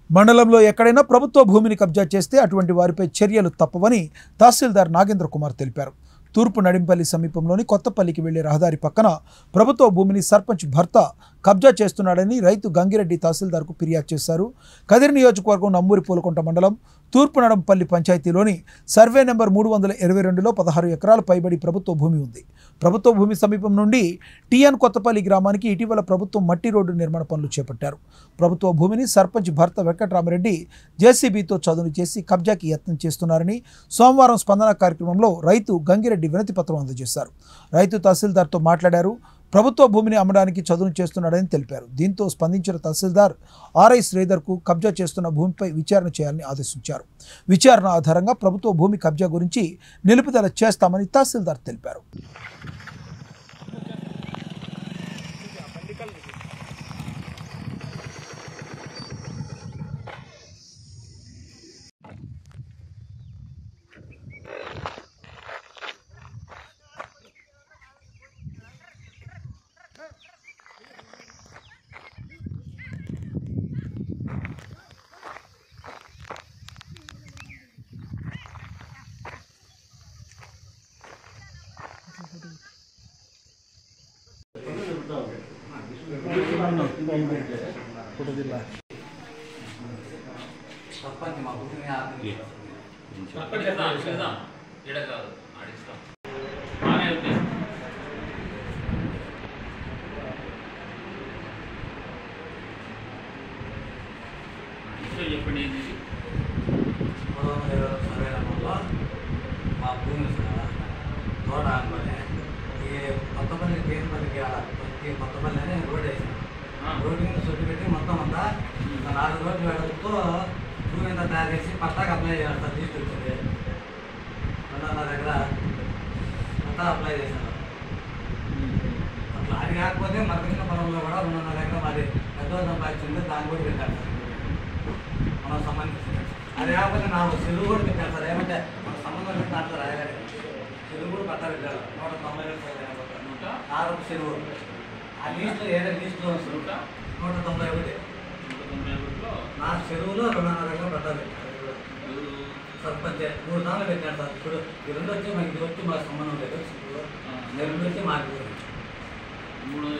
మండలంలో ఎక్కడైనా ప్రభుత్వ భూమిని కబ్జా చేస్తే అటువంటి వారిపై చర్యలు తప్పవని తహసీల్దార్ నాగేంద్ర కుమార్ తెలిపారు తూర్పు నడింపల్లి సమీపంలోని కొత్తపల్లికి వెళ్లే రహదారి పక్కన ప్రభుత్వ భూమిని సర్పంచ్ భర్త కబ్జా చేస్తున్నాడని రైతు గంగిరెడ్డి తహసీల్దార్కు ఫిర్యాదు చేశారు కదిరి నియోజకవర్గం నమ్మూరి పూలకుంట మండలం తూర్పు నడంపల్లి పంచాయతీలోని సర్వే నెంబర్ మూడు వందల ఇరవై రెండులో పదహారు ఎకరాల పైబడి ప్రభుత్వ భూమి ఉంది ప్రభుత్వ భూమి సమీపం నుండి టీఎన్ కొత్తపల్లి గ్రామానికి ఇటీవల ప్రభుత్వం మట్టి రోడ్డు నిర్మాణ పనులు చేపట్టారు ప్రభుత్వ భూమిని సర్పంచ్ భర్త వెంకటరామరెడ్డి జేసీబీతో చదును చేసి కబ్జాకి యత్నం చేస్తున్నారని సోమవారం స్పందన కార్యక్రమంలో రైతు గంగిరెడ్డి వినతి పత్రం అందజేశారు రైతు తహసీల్దార్తో మాట్లాడారు ప్రభుత్వ భూమిని అమ్మడానికి చదును చేస్తున్నాడని తెలిపారు దీంతో స్పందించిన తహసీల్దార్ ఆర్ఐ శ్రీధర్కు కబ్జా చేస్తున్న భూమిపై విచారణ చేయాలని ఆదేశించారు విచారణ ఆధారంగా ప్రభుత్వ భూమి కబ్జా గురించి నిలుపుదల చేస్తామని తహసీల్దార్ తెలిపారు సర్పంచ్ మా భూమిని ఆపి అక్కడ చేద్దాం అక్కడ చేద్దాం ఈడ కాదు ఆడిస్తాం బాగానే ఉంది ఇష్టం చెప్పండి ఏంది ఇది? మూడు వందల ఇరవై రెండు సర్వే నెంబర్లో మా భూమి సార్ తోట అనుకోని ఈ కొత్తపల్లి కేంద్రపల్లికి ఈ కొత్తపల్లి అని రోడ్ వేసాను ఆ. రోడ్డు మీద చుట్టు పెట్టి మొత్తం అంతా ఒక నాలుగు రోజులు వెడల్పుతో భూమి అంతా తయారు చేసి పట్టాకి అప్లై చేయాలి సార్ లిస్ట్ వచ్చింది రెండున్నర దగ్గర పట్టా అప్లై చేశాను అట్లా అది కాకపోతే మరకసిన పొలంలో కూడా రెండున్నర ఎకరం అది పెద్ద సంపాదించింది దాన్ని కూడా పెట్టారు సార్ మనం సంబంధించింది అది కాకపోతే నాకు చెరువు కూడా పెట్టారు సార్ ఏమంటే మన సంబంధం పెట్టి దాంట్లో రాయలేదు చెరువు కూడా పట్టా పెట్టారు నూట తొంభై వేలు సార్ లేకపోతే. నూట ఆరు చెరువు ఆ లీస్ట్లో ఏదో లీస్ట్లో ఉంది నూట సార్. నూట తొంభై ఒకటి నూట తొంభై ఒకటిలో నా చెరువులో రెండున్నర ఎకరం పెట్టాలి ఎవరు సర్పంచ్ మూడు సార్లు పెట్టారు సార్ ఇప్పుడు ఈ రెండు వచ్చి మాకు ఇది వచ్చి మాకు సంబంధం లేదు ఆ, ఈ రెండు వచ్చి మాకు మూడు